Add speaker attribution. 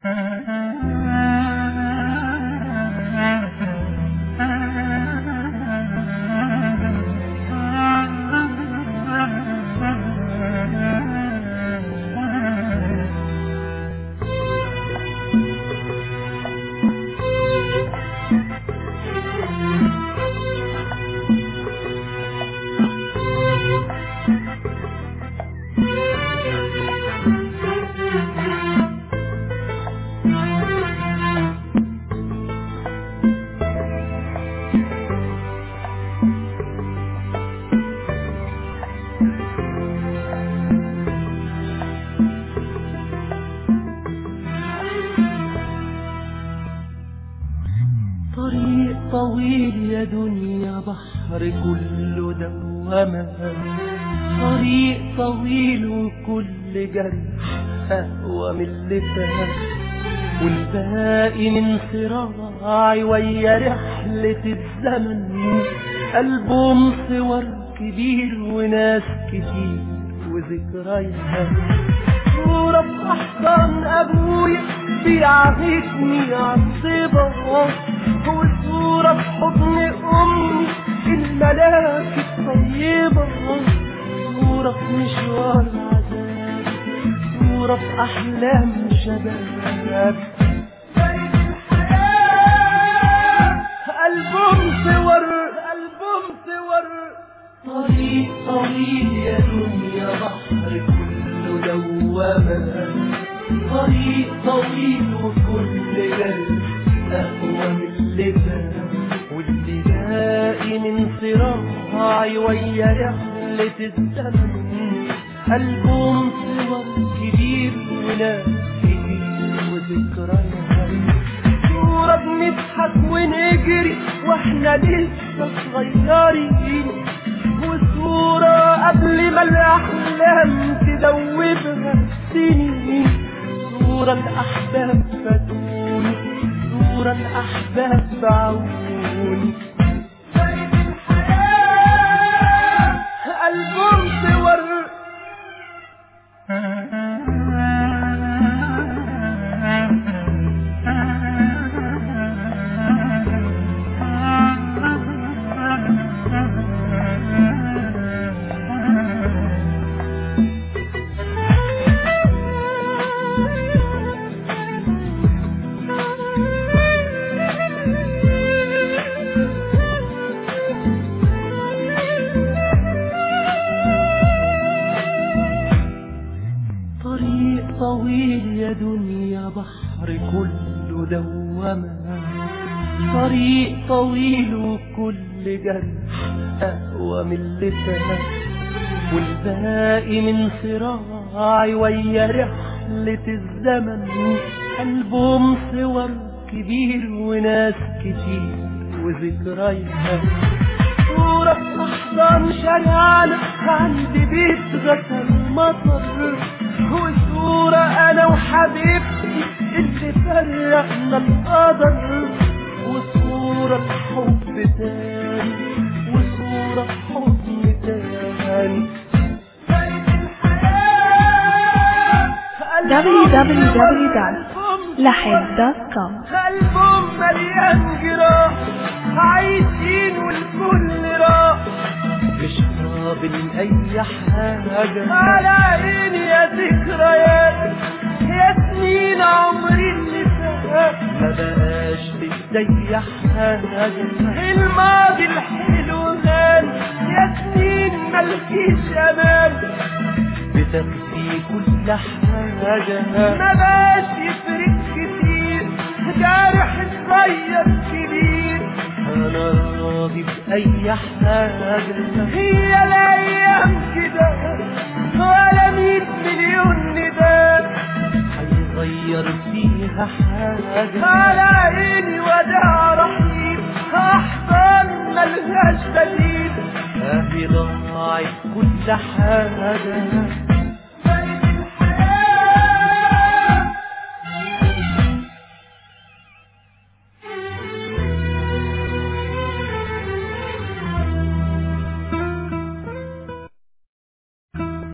Speaker 1: طريق طويل يا دنيا بحر كله دوامة طريق طويل وكل جرح أقوى من اللي فات والباقي من صراعي ويا رحلة الزمن ألبوم صور كبير وناس كتير وذكريات صورة في أحضان أبويا بيعهدني عالصبا وصورة في حضن أمي الملاك الطيبة صورة في مشوار العذاب صورة في أحلام شباب ألبوم صور ألبوم صور طريق طويل يا دنيا بحر كله دوامة طريق طويل وكل جرح أقوى من اللي فات واللي باقي من صراعي ويا رحلة الزمن ألبوم صور كبير وناس كتير وذكريات صورة بنضحك ونجري واحنا لسه صغيرين وصورة قبل ما الأحلام تدوبها سنين صورة الأحباب فاتوني صورة الأحباب باعوني ألبوم صور طريق طويل يا دنيا بحر كله دوامة طريق طويل وكل جرح أقوى من اللي فات والباقي من صراعي ويا رحلة الزمن ألبوم صور كبير وناس كتير وذكريات صورة في أحضان شارعنا عند بيت غسل مطر وصورة أنا وحبيبتي اللي فرقنا القدر وصورة حب تاني وصورة حضن تاني
Speaker 2: www.lahid.com
Speaker 1: ألبوم مليان جراح عايشين والكل راح مش قابل أي حاجة على عيني يا ذكريات يا سنين عمري اللي فات ما بقاش بإيدي حاجة الماضي الحلو غال يا سنين ملكيش أمان بتاخدي كل حاجة ما بقاش يفرق كتير جارح صغير كبير أنا راضي بأي حاجة هي الأيام كده ولا مية مليون نداء هيغير فيها حاجة على عيني وداع رحيم أحضان ملهاش بديل أهي ضاعت كل حاجة